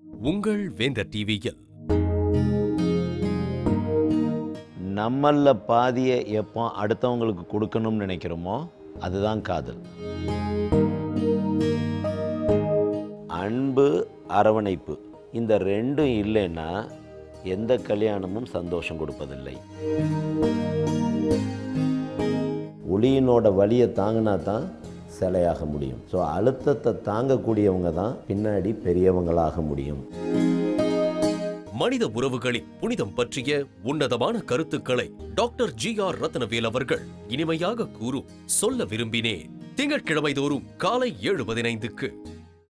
உங்கள் வேந்தர் டிவியில் நம்மள பாதியை எப்போ அடுத்தவங்களுக்கு கொடுக்கணும்னு நினைக்கிறோமோ அதுதான் காதல் அன்பு அரவணைப்பு இந்த ரெண்டும் இல்லைன்னா எந்த கல்யாணமும் சந்தோஷம் கொடுப்பதில்லை ஒளியினோட வலியை தாங்கினா தான் சிலையாக முடியும் ஸோ அழுத்தத்தை தாங்கக்கூடியவங்க தான் பின்னாடி பெரியவங்களாக முடியும் மனித உறவுகளின் புனிதம் பற்றிய உன்னதமான கருத்துக்களை டாக்டர் ஜி ஆர் ரத்னவேல் அவர்கள் இனிமையாக கூறும் சொல்ல விரும்பினேன் திங்கட்கிழமை தோறும் காலை ஏழு பதினைந்துக்கு